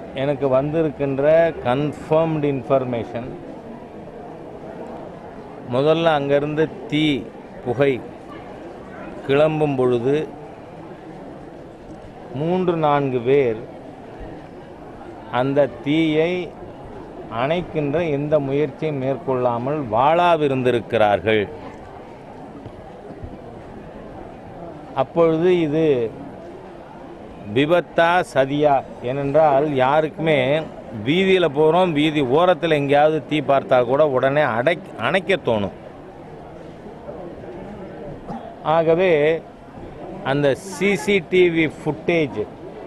எனக்கு வந்திருக்கின்ற confirmed information முதல்ல அங்கேருந்து தீ புகை கிளம்பும் பொழுது மூன்று நான்கு பேர் அந்த தீயை அணைக்கின்ற எந்த முயற்சியும் மேற்கொள்ளாமல் வாழாவிருந்திருக்கிறார்கள் அப்பொழுது இது விபத்தா சதியா ஏனென்றால் யாருக்குமே வீதியில் போகிறோம் வீதி ஓரத்தில் எங்கேயாவது தீ பார்த்தா கூட உடனே அடை அணைக்க தோணும் ஆகவே அந்த சிசிடிவி ஃபுட்டேஜ்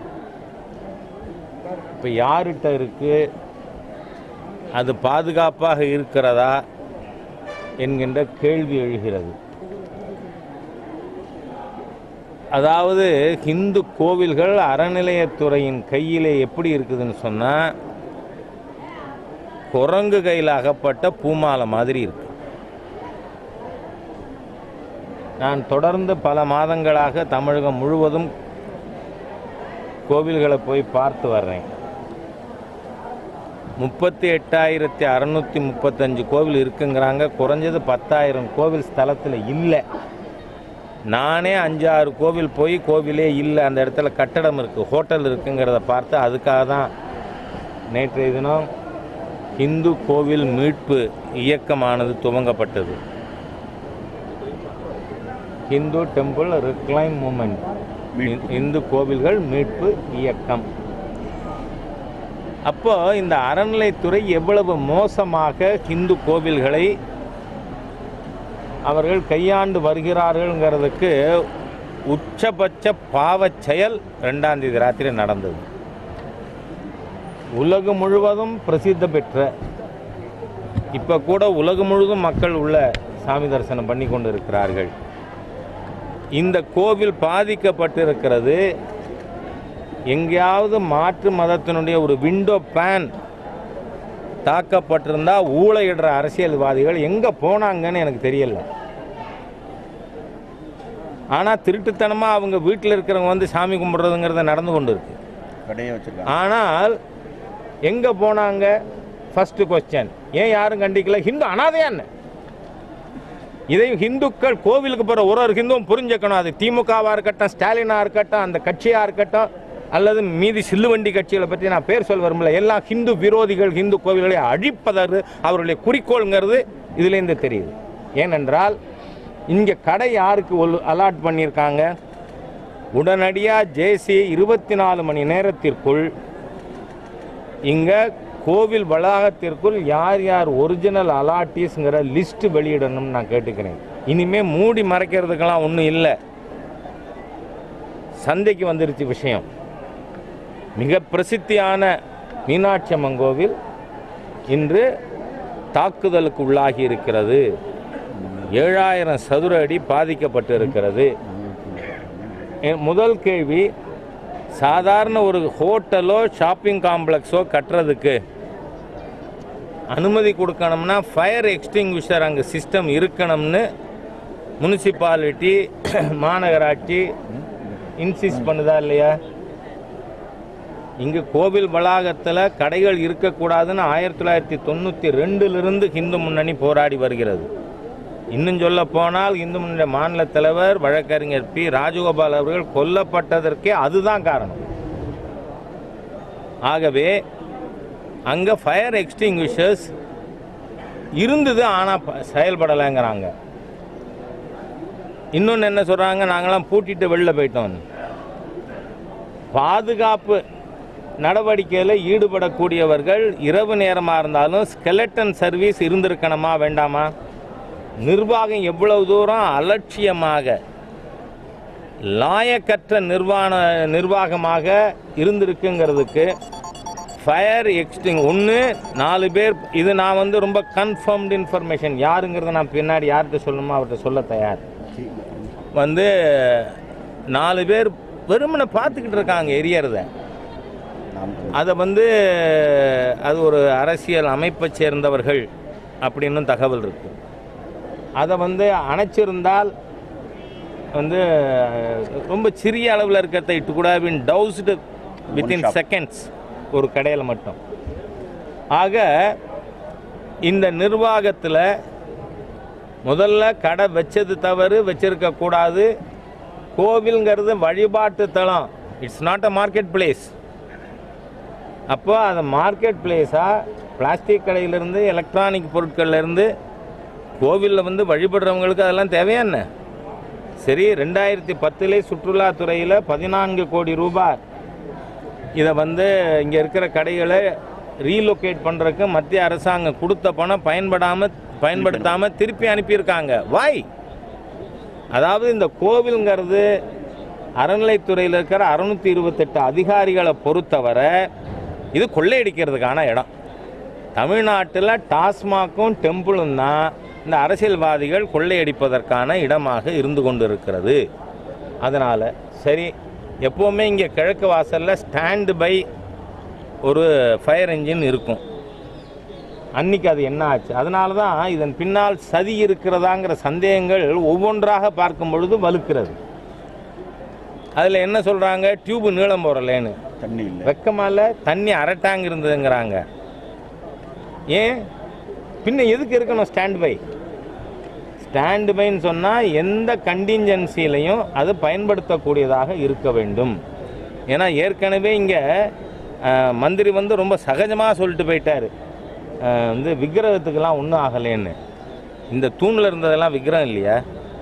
இப்போ யார்கிட்ட இருக்கு அது பாதுகாப்பாக இருக்கிறதா என்கின்ற கேள்வி எழுகிறது அதாவது ஹிந்து கோவில்கள் அறநிலையத்துறையின் கையிலே எப்படி இருக்குதுன்னு சொன்னால் குரங்கு கையில் அகப்பட்ட பூமாலை மாதிரி இருக்கு நான் தொடர்ந்து பல மாதங்களாக தமிழகம் முழுவதும் கோவில்களை போய் பார்த்து வர்றேன் முப்பத்தி எட்டாயிரத்தி அறநூற்றி முப்பத்தஞ்சு கோவில் இருக்குங்கிறாங்க குறைஞ்சது பத்தாயிரம் கோவில் ஸ்தலத்தில் இல்லை நானே அஞ்சாறு கோவில் போய் கோவிலே இல்லை அந்த இடத்துல கட்டடம் இருக்குது ஹோட்டல் இருக்குங்கிறத பார்த்து அதுக்காக தான் நேற்றைய தினம் இந்து கோவில் மீட்பு இயக்கமானது துவங்கப்பட்டது Hindu temple reclaim movement Hindu கோவில்கள் மீட்பு இயக்கம் அப்போ இந்த அறநிலைத்துறை எவ்வளவு மோசமாக இந்து கோவில்களை அவர்கள் கையாண்டு வருகிறார்கள்ங்கிறதுக்கு உச்சபட்ச பாவச் செயல் ரெண்டாம் தேதி ராத்திரி நடந்தது உலகம் முழுவதும் பிரசித்த பெற்ற இப்போ கூட உலகம் முழுவதும் மக்கள் உள்ள சாமி தரிசனம் பண்ணி கொண்டு இருக்கிறார்கள் இந்த கோவில் பாதிக்கப்பட்டிருக்கிறது எங்கேயாவது மாற்று மதத்தினுடைய ஒரு விண்டோ பேன் தாக்கப்பட்டிருந்தா ஊழையிடுற அரசியல்வாதிகள் எங்கே போனாங்கன்னு எனக்கு தெரியல ஆனால் திருட்டுத்தனமாக அவங்க வீட்டில் இருக்கிறவங்க வந்து சாமி கும்பிட்றதுங்கிறத நடந்து கொண்டு இருக்கு கடையை வச்சிருக்காங்க ஆனால் எங்கே போனாங்க ஃபஸ்ட்டு கொஸ்டின் ஏன் யாரும் கண்டிக்கல ஹிந்து அனாதையா என்ன இதை ஹிந்துக்கள் கோவிலுக்கு போகிற ஒரு ஒரு ஹிந்துவும் புரிஞ்சுக்கணும் அது திமுகவாக இருக்கட்டும் ஸ்டாலினாக இருக்கட்டும் அந்த கட்சியாக இருக்கட்டும் அல்லது மீதி சில்லுவண்டி கட்சிகளை பற்றி நான் பேர் சொல்ல விரும்பல எல்லா ஹிந்து விரோதிகள் ஹிந்து கோவில்களை அழிப்பதற்கு அவருடைய குறிக்கோள்ங்கிறது இதுலேருந்து தெரியுது ஏனென்றால் இங்கே கடை யாருக்கு அலாட் பண்ணியிருக்காங்க உடனடியாக ஜேசி இருபத்தி நாலு மணி நேரத்திற்குள் இங்கே கோவில் வளாகத்திற்குள் யார் யார் ஒரிஜினல் அலாட்டீஸ்ங்கிற லிஸ்ட் வெளியிடணும்னு நான் கேட்டுக்கிறேன் இனிமே மூடி மறைக்கிறதுக்கெல்லாம் ஒன்றும் இல்லை சந்தைக்கு வந்துருச்சு விஷயம் மிக பிரசித்தியான மீனாட்சி அம்மன் கோவில் இன்று தாக்குதலுக்கு உள்ளாகி இருக்கிறது ஏழாயிரம் சதுர அடி பாதிக்கப்பட்டு இருக்கிறது என் முதல் கேள்வி சாதாரண ஒரு ஹோட்டலோ ஷாப்பிங் காம்ப்ளெக்ஸோ கட்டுறதுக்கு அனுமதி கொடுக்கணும்னா ஃபயர் எக்ஸ்டிங்விஷர் அங்கே சிஸ்டம் இருக்கணும்னு முனிசிபாலிட்டி மாநகராட்சி இன்சிஸ்ட் பண்ணுதா இல்லையா இங்கு கோவில் வளாகத்தில் கடைகள் இருக்கக்கூடாதுன்னு ஆயிரத்தி தொள்ளாயிரத்தி தொண்ணூற்றி ரெண்டுலேருந்து ஹிந்து முன்னணி போராடி வருகிறது இன்னும் சொல்ல போனால் இந்து முன்னணி மாநில தலைவர் வழக்கறிஞர் பி ராஜகோபால் அவர்கள் கொல்லப்பட்டதற்கே அதுதான் காரணம் ஆகவே அங்கே ஃபயர் எக்ஸ்டிங்விஷர்ஸ் இருந்தது ஆனால் செயல்படலைங்கிறாங்க இன்னொன்று என்ன சொல்கிறாங்க நாங்களாம் பூட்டிட்டு வெளில போயிட்டோம் பாதுகாப்பு நடவடிக்கையில் ஈடுபடக்கூடியவர்கள் இரவு நேரமாக இருந்தாலும் ஸ்கெலட்டன் சர்வீஸ் இருந்திருக்கணுமா வேண்டாமா நிர்வாகம் எவ்வளவு தூரம் அலட்சியமாக லாயக்கற்ற நிர்வாண நிர்வாகமாக இருந்திருக்குங்கிறதுக்கு ஃபயர் எக்ஸ்டிங் ஒன்று நாலு பேர் இது நான் வந்து ரொம்ப கன்ஃபர்ம்டு இன்ஃபர்மேஷன் யாருங்கிறத நான் பின்னாடி யார்கிட்ட சொல்லணுமோ அவர்கிட்ட சொல்ல தயார் வந்து நாலு பேர் வெறுமனை பார்த்துக்கிட்டு இருக்காங்க எரியறத அதை வந்து அது ஒரு அரசியல் அமைப்பை சேர்ந்தவர்கள் அப்படின்னு தகவல் இருக்கு அதை வந்து அணைச்சிருந்தால் வந்து ரொம்ப சிறிய அளவில் இருக்கிறத இட்டு கூட பின் டவுஸ்டு வித்தின் shot. செகண்ட்ஸ் ஒரு கடையில் மட்டும் ஆக இந்த நிர்வாகத்தில் முதல்ல கடை வச்சது தவறு வச்சிருக்க கூடாது கோவில்ங்கிறது வழிபாட்டு தலம் it's not a market place அப்போ அது மார்க்கெட் பிளேஸாக பிளாஸ்டிக் கடையிலேருந்து எலக்ட்ரானிக் பொருட்கள்லேருந்து கோவிலில் வந்து வழிபடுறவங்களுக்கு அதெல்லாம் தேவையா என்ன சரி ரெண்டாயிரத்தி பத்திலே சுற்றுலாத்துறையில் பதினான்கு கோடி ரூபாய் இதை வந்து இங்கே இருக்கிற கடைகளை ரீலொகேட் பண்ணுறதுக்கு மத்திய அரசாங்கம் கொடுத்த பணம் பயன்படாமல் பயன்படுத்தாமல் திருப்பி அனுப்பியிருக்காங்க வாய் அதாவது இந்த கோவிலுங்கிறது அறநிலைத்துறையில் இருக்கிற அறுநூத்தி இருபத்தெட்டு அதிகாரிகளை பொறுத்தவரை இது கொள்ளையடிக்கிறதுக்கான இடம் தமிழ்நாட்டில் டாஸ்மாக்கும் டெம்பிளும் தான் இந்த அரசியல்வாதிகள் கொள்ளையடிப்பதற்கான இடமாக இருந்து கொண்டிருக்கிறது அதனால் சரி எப்போவுமே இங்கே கிழக்கு வாசலில் ஸ்டாண்டு பை ஒரு ஃபயர் என்ஜின் இருக்கும் அன்னைக்கு அது என்ன ஆச்சு அதனால தான் இதன் பின்னால் சதி இருக்கிறதாங்கிற சந்தேகங்கள் ஒவ்வொன்றாக பார்க்கும் பொழுது வலுக்கிறது அதில் என்ன சொல்கிறாங்க டியூப் நீளம் போகிறலேன்னு தண்ணி இல்லை வெக்கமால தண்ணி அரை டேங்க் இருந்ததுங்கிறாங்க ஏன் பின்ன எதுக்கு இருக்கணும் ஸ்டாண்ட் பை ஸ்டாண்ட் பைன்னு சொன்னால் எந்த கண்டிஞ்சன்சிலையும் அது பயன்படுத்தக்கூடியதாக இருக்க வேண்டும் ஏன்னா ஏற்கனவே இங்கே மந்திரி வந்து ரொம்ப சகஜமாக சொல்லிட்டு போயிட்டாரு அஹ், வந்து விக்கிரகத்துக்கெல்லாம் ஒன்றும் ஆகலைன்னு இந்த தூணில் இருந்ததெல்லாம் விக்கிரகம் இல்லையா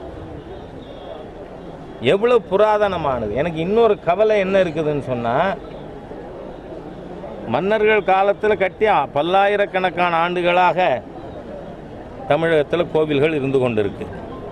எவ்வளோ புராதனமானது எனக்கு இன்னொரு கவலை என்ன இருக்குதுன்னு சொன்னால் மன்னர்கள் காலத்தில் கட்டி பல்லாயிரக்கணக்கான ஆண்டுகளாக தமிழகத்தில் கோவில்கள் இருந்து கொண்டிருக்கு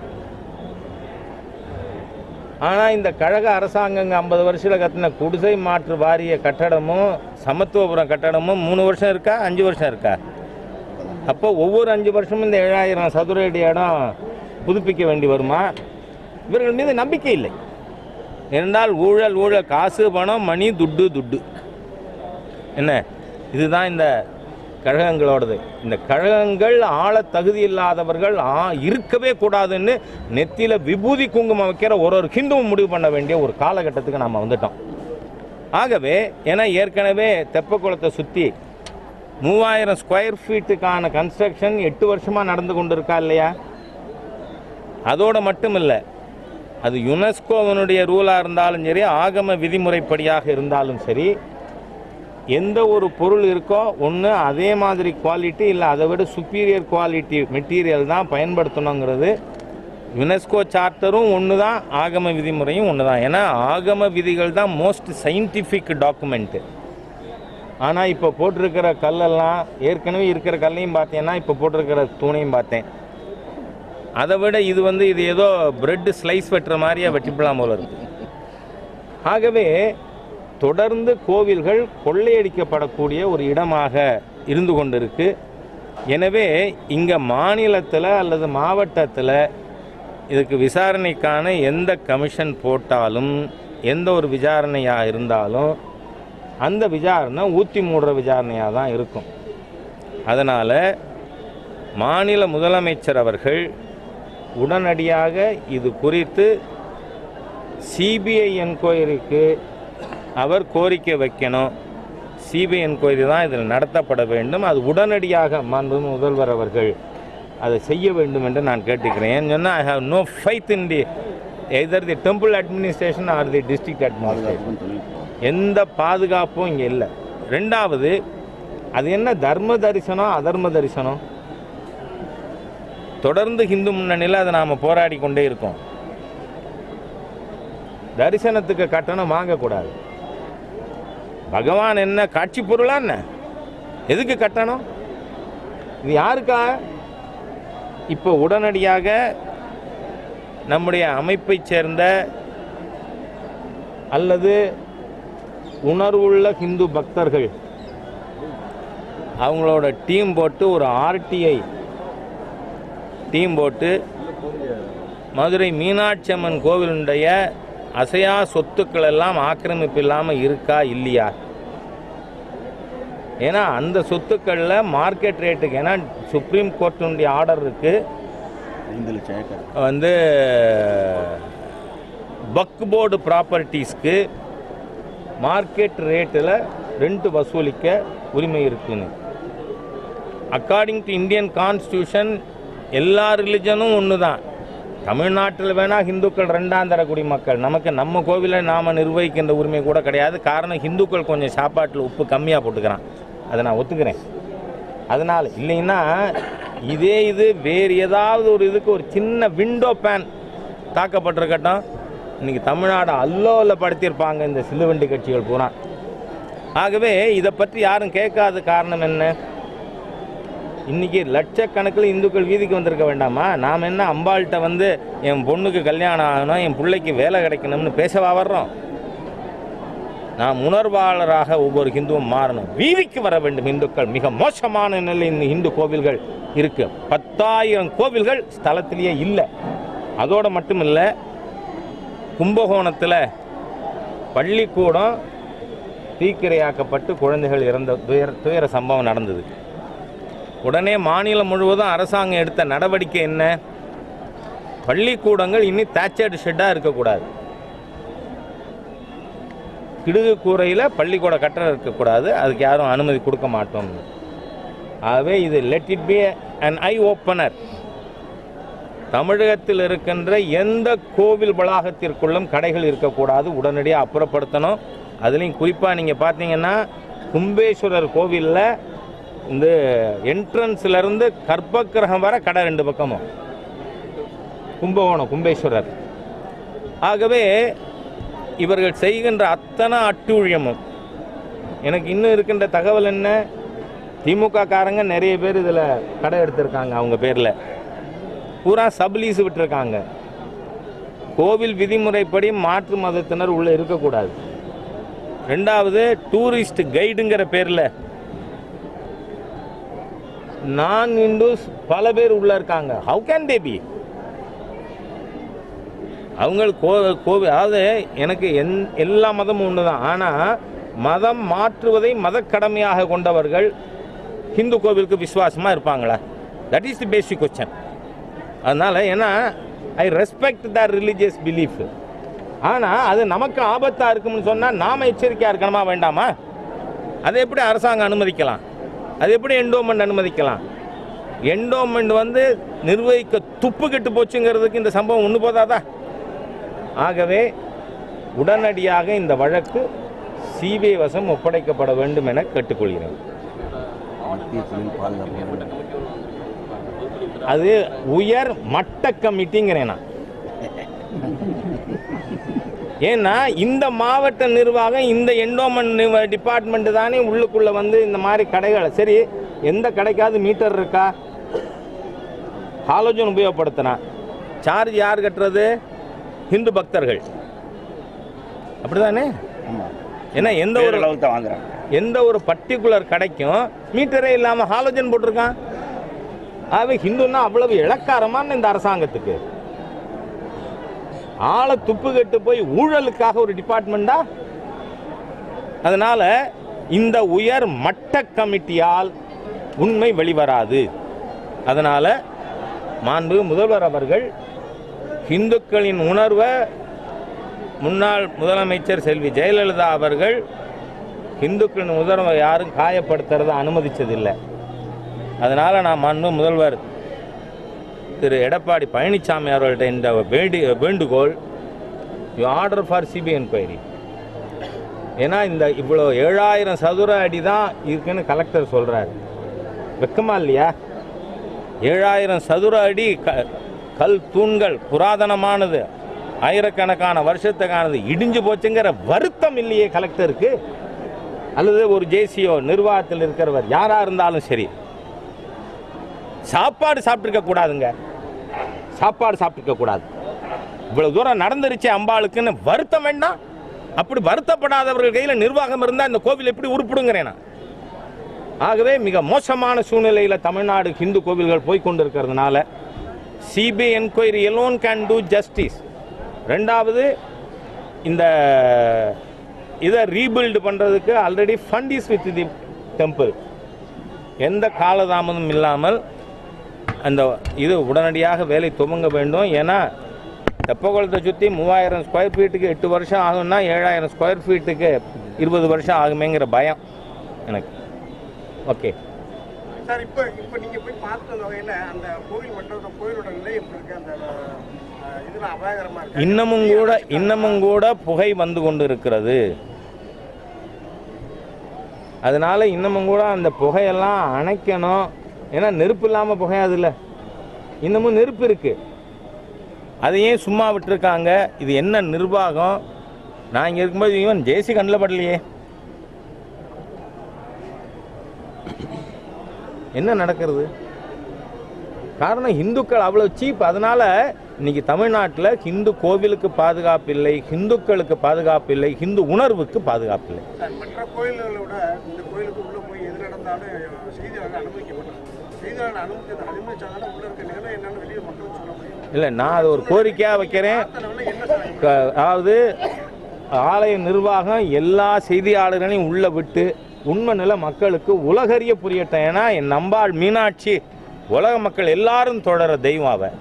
ஆனால் இந்த கழக அரசாங்கங்க ஐம்பது வருஷத்தில் கட்டின குடிசை மாற்று வாரிய கட்டடமும் சமத்துவபுரம் கட்டடமும் மூணு வருஷம் இருக்கா அஞ்சு வருஷம் இருக்கா அப்போ ஒவ்வொரு அஞ்சு வருஷமும் இந்த ஏழாயிரம் சதுர அடி இடம் புதுப்பிக்க வேண்டி வருமா இவர்கள் மீது நம்பிக்கை இல்லை இருந்தால் ஊழல் ஊழல் காசு பணம் மணி துட்டு துட்டு என்ன இதுதான் இந்த கழகங்களோடது இந்த கழகங்கள் ஆள தகுதி இல்லாதவர்கள் ஆ இருக்கவே கூடாதுன்னு நெத்தியில விபூதி குங்குமம் வைக்கிற ஒரு ஒரு ஹிந்துவும் முடிவு பண்ண வேண்டிய ஒரு காலகட்டத்துக்கு நாம் வந்துட்டோம் ஆகவே ஏன்னா ஏற்கனவே தெப்பக்குளத்தை சுற்றி மூவாயிரம் ஸ்கொயர் ஃபீட்டுக்கான கன்ஸ்ட்ரக்ஷன் எட்டு வருஷமாக நடந்து கொண்டு இருக்கா இல்லையா அதோடு மட்டும் இல்லை அது யுனெஸ்கோவனுடைய ரூலாக இருந்தாலும் சரி ஆகம விதிமுறைப்படியாக இருந்தாலும் சரி எந்த ஒரு பொருள் இருக்கோ ஒன்று அதே மாதிரி குவாலிட்டி இல்லை அதை விட சுப்பீரியர் குவாலிட்டி மெட்டீரியல் தான் பயன்படுத்தணுங்கிறது யுனெஸ்கோ சார்ட்டரும் ஒன்று தான் ஆகம விதிமுறையும் ஒன்று தான் ஏன்னா ஆகம விதிகள் தான் மோஸ்ட் சயின்டிஃபிக் டாக்குமெண்ட்டு ஆனால் இப்போ போட்டிருக்கிற கல்லெல்லாம் ஏற்கனவே இருக்கிற கல்லையும் பார்த்தேன்னா இப்போ போட்டிருக்கிற தூணையும் பார்த்தேன் அதை விட இது வந்து இது ஏதோ பிரெட் ஸ்லைஸ் வெட்டுற மாதிரியே வெட்டிப்பலாம் போல இருக்கு ஆகவே தொடர்ந்து கோவில்கள் கொள்ளையடிக்கப்படக்கூடிய ஒரு இடமாக இருந்து கொண்டிருக்கு எனவே இங்கே மாநிலத்தில் அல்லது மாவட்டத்தில் இதுக்கு விசாரணைக்கான எந்த கமிஷன் போட்டாலும் எந்த ஒரு விசாரணையாக இருந்தாலும் அந்த விசாரணை ஊற்றி மூடுற விசாரணையாக தான் இருக்கும் அதனால் மாநில முதலமைச்சர் அவர்கள் உடனடியாக இது குறித்து சிபிஐ என்கொயரிக்கு அவர் கோரிக்கை வைக்கணும் சிபிஐ என்கொயரி தான் இதில் நடத்தப்பட வேண்டும் அது உடனடியாக மாண்பு முதல்வர் அவர்கள் அதை செய்ய வேண்டும் என்று நான் கேட்டுக்கிறேன் ஏன்னு சொன்னால் I have no faith in the either the temple administration or the district administration பாதுகாப்புன்னு சொல்லியிருக்கோம் எந்த பாதுகாப்பும் இங்கே இல்லை ரெண்டாவது அது என்ன தர்ம தரிசனம் அதர்ம தரிசனம் தொடர்ந்து ஹிந்து முன்னணியில் அதை நாம் போராடி கொண்டே இருக்கோம் தரிசனத்துக்கு கட்டணம் வாங்கக்கூடாது பகவான் என்ன காட்சி பொருளா என்ன எதுக்கு கட்டணம் இது யாருக்கா இப்போ உடனடியாக நம்முடைய அமைப்பைச் சேர்ந்த அல்லது உணர்வுள்ள ஹிந்து பக்தர்கள் அவங்களோட டீம் போட்டு ஒரு ஆர்டிஐ டீம் போட்டு மதுரை மீனாட்சி அம்மன் கோவிலுடைய அசையா சொத்துக்கள் எல்லாம் ஆக்கிரமிப்பு இல்லாமல் இருக்கா இல்லையா ஏன்னா அந்த சொத்துக்களில் மார்க்கெட் ரேட்டுக்கு ஏன்னா சுப்ரீம் கோர்ட்டினுடைய ஆர்டர் இருக்குது ஐந்து லட்சம் ஏக்கர் வந்து பக் போர்டு ப்ராப்பர்ட்டிஸ்க்கு மார்க்கெட் ரேட்டில் ரெண்ட் வசூலிக்க உரிமை இருக்குன்னு அக்கார்டிங் டு இந்தியன் கான்ஸ்டியூஷன் எல்லா ரிலிஜனும் ஒன்று தான் தமிழ்நாட்டில் வேணால் ஹிந்துக்கள் ரெண்டாம் தர குடிமக்கள் நமக்கு நம்ம கோவிலை நாம் நிர்வகிக்கின்ற உரிமை கூட கிடையாது காரணம் ஹிந்துக்கள் கொஞ்சம் சாப்பாட்டில் உப்பு கம்மியாக போட்டுக்கிறான் அதை நான் ஒத்துக்கிறேன் அதனால் இல்லைன்னா இதே இது வேறு ஏதாவது ஒரு இதுக்கு ஒரு சின்ன விண்டோ பேன் தாக்கப்பட்டிருக்கட்டும் இன்னைக்கு தமிழ்நாடு அல்லோல படுத்தியிருப்பாங்க இந்த சில்லுவண்டி கட்சிகள் பூரா ஆகவே இதை பற்றி யாரும் கேட்காத காரணம் என்ன இன்னைக்கு லட்சக்கணக்கில் இந்துக்கள் வீதிக்கு வந்திருக்க வேண்டாமா நாம் என்ன அம்பாள்கிட்ட வந்து என் பொண்ணுக்கு கல்யாணம் ஆகணும் என் பிள்ளைக்கு வேலை கிடைக்கணும்னு பேசவா வர்றோம் நாம் உணர்வாளராக ஒவ்வொரு ஹிந்துவும் மாறணும் வீதிக்கு வர வேண்டும் இந்துக்கள் மிக மோசமான நிலையில் இந்த இந்து கோவில்கள் இருக்கு பத்தாயிரம் கோவில்கள் ஸ்தலத்திலேயே இல்லை அதோடு மட்டும் இல்லை கும்பகோணத்தில் பள்ளிக்கூடம் தீக்கிரையாக்கப்பட்டு குழந்தைகள் இறந்த துயர துயர சம்பவம் நடந்தது உடனே மாநிலம் முழுவதும் அரசாங்கம் எடுத்த நடவடிக்கை என்ன பள்ளிக்கூடங்கள் இனி தேச்சர்டு ஷெட்டாக இருக்கக்கூடாது கிடுகு கூரையில் பள்ளிக்கூட கட்டடம் இருக்கக்கூடாது அதுக்கு யாரும் அனுமதி கொடுக்க மாட்டோம் ஆகவே இது let it be an eye opener தமிழகத்தில் இருக்கின்ற எந்த கோவில் வளாகத்திற்குள்ளும் கடைகள் இருக்கக்கூடாது உடனடியாக அப்புறப்படுத்தணும் அதுலேயும் குறிப்பாக நீங்கள் பார்த்தீங்கன்னா கும்பேஸ்வரர் கோவிலில் இந்த என்ட்ரன்ஸ்லேருந்து கர்ப்பகிரகம் வர கடை ரெண்டு பக்கமும் கும்பகோணம் கும்பேஸ்வரர் ஆகவே இவர்கள் செய்கின்ற அத்தனை அட்டூழியமும் எனக்கு இன்னும் இருக்கின்ற தகவல் என்ன திமுக காரங்க நிறைய பேர் இதில் கடை எடுத்திருக்காங்க அவங்க பேரில் பூரா சப்லீஸ் விட்டுருக்காங்க கோவில் விதிமுறைப்படி மாற்று மதத்தினர் உள்ளே இருக்கக்கூடாது ரெண்டாவது டூரிஸ்ட் கைடுங்கிற பேரில் நான் இந்துஸ் பல பேர் உள்ள இருக்காங்க ஹவு கேன் தே பி அவங்க கோ கோவில் அதாவது எனக்கு எந் எல்லா மதமும் ஒன்று தான் ஆனால் மதம் மாற்றுவதை மதக்கடமையாக கொண்டவர்கள் ஹிந்து கோவிலுக்கு விசுவாசமாக இருப்பாங்களா that is the basic question அதனால் ஏன்னா I respect the religious belief ஆனால் அது நமக்கு ஆபத்தாக இருக்கும்னு சொன்னால் நாம் எச்சரிக்கையாக இருக்கணுமா வேண்டாமா அதை எப்படி அரசாங்கம் அனுமதிக்கலாம் அது எப்படி என்டோமெண்ட் அனுமதிக்கலாம் என்டோமெண்ட் வந்து நிர்வகிக்க துப்பு கெட்டு போச்சுங்கிறதுக்கு இந்த சம்பவம் ஒன்று போதாதா ஆகவே உடனடியாக இந்த வழக்கு சிபிஐ வசம் ஒப்படைக்கப்பட வேண்டும் என கேட்டுக்கொள்கிறேன் மத்திய தொழில் பாதுகாப்பு அது உயர் மட்ட கமிட்டிங்கிறேன் நான் ஏன்னா இந்த மாவட்ட நிர்வாகம் இந்த என்டோமெண்ட் டிபார்ட்மெண்ட் தானே உள்ளுக்குள்ள வந்து இந்த மாதிரி கடைகளை சரி எந்த கடைக்காவது மீட்டர் இருக்கா ஹாலோஜன் உபயோகப்படுத்தினா சார்ஜ் யார் கட்டுறது ஹிந்து பக்தர்கள் அப்படிதானே ஆமாம் ஏன்னா எந்த ஒரு அளவுக்கு தான் வாங்குறாங்க எந்த ஒரு பர்டிகுலர் கடைக்கும் மீட்டரே இல்லாமல் ஹாலோஜன் போட்டிருக்கான் ஆகவே ஹிந்துன்னா அவ்வளவு இளக்காரமான இந்த அரசாங்கத்துக்கு ஆளை துப்பு கெட்டு போய் ஊழலுக்காக ஒரு டிபார்ட்மெண்டா அதனால இந்த உயர் மட்ட கமிட்டியால் உண்மை வெளிவராது அதனால மாண்பு முதல்வர் அவர்கள் இந்துக்களின் உணர்வை முன்னாள் முதலமைச்சர் செல்வி ஜெயலலிதா அவர்கள் இந்துக்களின் உணர்வை யாரும் காயப்படுத்துறதை அனுமதிச்சதில்லை அதனால் நான் மாண்பு முதல்வர் திரு எடப்பாடி பழனிசாமி அவர்கள்ட்ட இந்த வேண்டி வேண்டுகோள் you order for CBI enquiry ஏன்னா இந்த இவ்வளோ ஏழாயிரம் சதுர அடி தான் இருக்குன்னு கலெக்டர் சொல்கிறாரு வெக்கமா இல்லையா ஏழாயிரம் சதுர அடி க கல் தூண்கள் புராதனமானது ஆயிரக்கணக்கான வருஷத்துக்கானது இடிஞ்சு போச்சுங்கிற வருத்தம் இல்லையே கலெக்டருக்கு அல்லது ஒரு ஜேசியோ நிர்வாகத்தில் இருக்கிறவர் யாராக இருந்தாலும் சரி சாப்பாடு சாப்பிட்டுருக்க கூடாதுங்க சாப்பாடு சாப்பிட்டுருக்க கூடாது இவ்வளவு தூரம் நடந்துருச்சு அம்பாளுக்குன்னு வருத்தம் வேண்டாம் அப்படி வருத்தப்படாதவர்கள் கையில் நிர்வாகம் இருந்தால் இந்த கோவில் எப்படி உருப்பிடுங்கிறேன் நான் ஆகவே மிக மோசமான சூழ்நிலையில் தமிழ்நாடு ஹிந்து கோவில்கள் போய் கொண்டிருக்கிறதுனால CBI enquiry alone can do justice ரெண்டாவது இந்த இதை ரீபில்டு பண்ணுறதுக்கு already fund is with the temple எந்த காலதாமதம் இல்லாமல் அந்த இது உடனடியாக வேலை துவங்க வேண்டும் ஏன்னா தெப்பகுளத்தை சுற்றி மூவாயிரம் ஸ்கொயர் ஃபீட்டுக்கு எட்டு வருஷம் ஆகும்னா ஏழாயிரம் ஸ்கொயர் ஃபீட்டுக்கு இருபது வருஷம் ஆகுமேங்கிற பயம் எனக்கு ஓகே சார் இப்போ இப்போ நீங்கள் போய் பார்த்த வகையில் அந்த கோவில் மண்டபம் கோயிலோட நிலை எப்படி இருக்கு அந்த அஹ், இதெல்லாம் அபாயகரமாக இருக்கு இன்னமும் கூட இன்னமும் கூட புகை வந்து கொண்டு இருக்கிறது அதனால இன்னமும் கூட அந்த புகையெல்லாம் அணைக்கணும் ஏன்னா நெருப்பு இல்லாமல் புகையாதுல்ல இன்னமும் நெருப்பு இருக்கு அதை ஏன் சும்மா விட்டுருக்காங்க இது என்ன நிர்வாகம் நான் இங்கே இருக்கும்போது இவன் ஜேசி கண்ணில் படலையே என்ன நடக்கிறது காரணம் இந்துக்கள் அவ்வளோ சீப் அதனால இன்னைக்கு தமிழ்நாட்டில் ஹிந்து கோவிலுக்கு பாதுகாப்பு இல்லை ஹிந்துக்களுக்கு பாதுகாப்பு இல்லை ஹிந்து உணர்வுக்கு பாதுகாப்பு இல்லை சார் மற்ற கோயில்களை விட இந்த கோயிலுக்கு உள்ளே போய் எது நடந்தாலும் செய்தியாளர்கள் அனுமதிக்க மாட்டாங்க செய்தியாளர்கள் அனுமதி அனுமதிச்சாங்கன்னா உள்ள இருக்க நிலை என்னன்னு வெளியே மக்களுக்கு சொல்ல முடியும் இல்லை நான் அது ஒரு கோரிக்கையாக வைக்கிறேன் அத்தனை என்ன சார் க- அதாவது ஆலய நிர்வாகம் எல்லா செய்தியாளர்களையும் உள்ள விட்டு உண்மை நிலை மக்களுக்கு உலகறிய புரியட்டும் ஏன்னா என் நம்பாள் மீனாட்சி உலக மக்கள் எல்லாரும் தொடர தெய்வம் அவ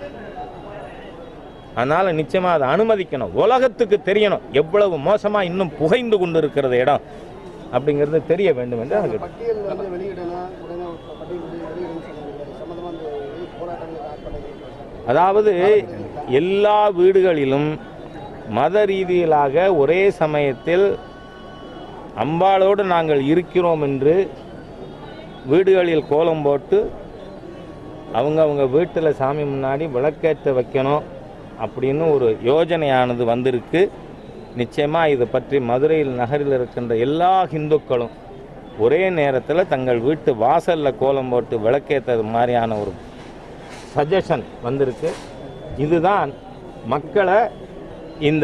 அதனால நிச்சயமா அதை அனுமதிக்கணும் உலகத்துக்கு தெரியணும் எவ்வளவு மோசமா இன்னும் புகைந்து கொண்டு இருக்கிறது இடம் அப்படிங்கிறது தெரிய வேண்டும் என்று எனக்கு பட்டியல் வந்து வெளியிடணும் உடனே பட்டியல் வெளியிடணும் சொன்னாங்க சம்மந்தமாக அந்த இது போராட்டங்கள் ஆட்பட அதாவது எல்லா வீடுகளிலும் மத ரீதியிலாக ஒரே சமயத்தில் அம்பாளோடு நாங்கள் இருக்கிறோம் என்று வீடுகளில் கோலம் போட்டு அவங்க அவங்க வீட்டில் சாமி முன்னாடி விளக்கேற்ற வைக்கணும் அப்படின்னு ஒரு யோஜனையானது வந்திருக்கு நிச்சயமாக இதை பற்றி மதுரையில் நகரில் இருக்கின்ற எல்லா இந்துக்களும் ஒரே நேரத்தில் தங்கள் வீட்டு வாசலில் கோலம் போட்டு விளக்கேற்றது மாதிரியான ஒரு சஜஷன் வந்திருக்கு இதுதான் மக்களை இந்த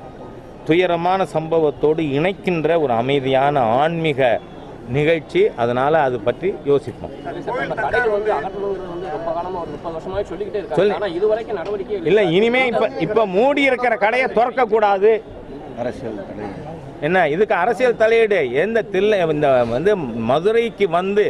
துயரமான சம்பவத்தோடு இணைக்கின்ற ஒரு அமைதியான ஆன்மீக நிகழ்ச்சி அதனால் அது பற்றி யோசிப்போம் அந்த கடையை வந்து அகற்றணுங்கிறது வந்து ரொம்ப காலமா ஒரு முப்பது வருஷமாவே சொல்லிக்கிட்டே சொல்லு. இருக்காங்க ஆனா இது வரைக்கும் நடவடிக்கை இல்லை இனிமே இப்போ இப்போ மூடி இருக்கிற கடையை திறக்கக்கூடாது அரசியல் தடை என்ன இதுக்கு அரசியல் தலையீடு எந்த தில்லை இந்த வந்து மதுரைக்கு வந்து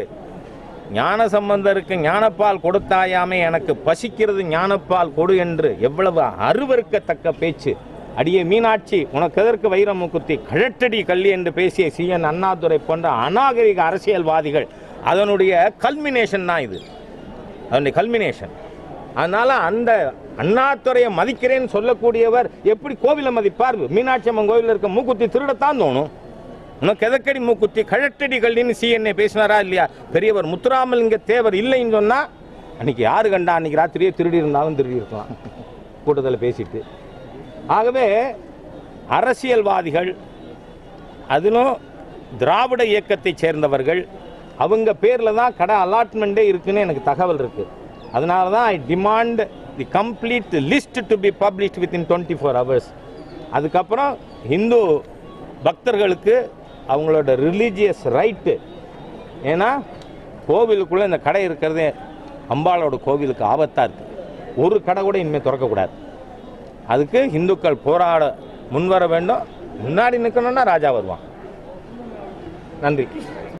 ஞான சம்பந்தருக்கு ஞானப்பால் கொடுத்தாயாமே எனக்கு பசிக்கிறது ஞானப்பால் கொடு என்று எவ்வளவு அருவருக்கத்தக்க பேச்சு அடியே மீனாட்சி உனக்கு எதற்கு வைரம் மூக்குத்தி கழட்டடி கள்ளி என்று பேசிய சி என் அண்ணாதுரை போன்ற அநாகரிக அரசியல்வாதிகள் அதனுடைய கல்மினேஷன் தான் இது அதனுடைய கல்மினேஷன் அதனால அந்த அண்ணாதுறையை மதிக்கிறேன்னு சொல்லக்கூடியவர் எப்படி கோவிலை மதிப்பார் மீனாட்சி அம்மன் கோவிலில் இருக்க மூக்குத்தி திருடத்தான் தோணும் உனக்கு எதற்கடி மூக்குத்தி கழட்டடி கல்லின்னு சிஎன்ஏ பேசினாரா இல்லையா பெரியவர் முத்துராமலிங்க தேவர் இல்லைன்னு சொன்னா அன்னைக்கு யாரு கண்டா அன்னைக்கு ராத்திரியே திருடி இருந்தாலும் திருடி இருக்கலாம் கூட்டத்தில் பேசிட்டு ஆகவே அரசியல்வாதிகள் அதிலும் திராவிட இயக்கத்தைச் சேர்ந்தவர்கள் அவங்க பேரில் தான் கடை அலாட்மெண்ட்டே இருக்குன்னு எனக்கு தகவல் இருக்கு அதனால தான் I demand the complete list to be published within twenty four hours அதுக்கப்புறம் இந்து பக்தர்களுக்கு அவங்களோட ரிலீஜியஸ் ரைட்டு ஏன்னா கோவிலுக்குள்ளே இந்த கடை இருக்கிறதே அம்பாளோட கோவிலுக்கு ஆபத்தாக இருக்குது ஒரு கடை கூட இனிமேல் திறக்கக்கூடாது அதுக்கு இந்துக்கள் போராட முன்வர வேண்டும் முன்னாடி நிற்கணும்னா ராஜா வருவான் நன்றி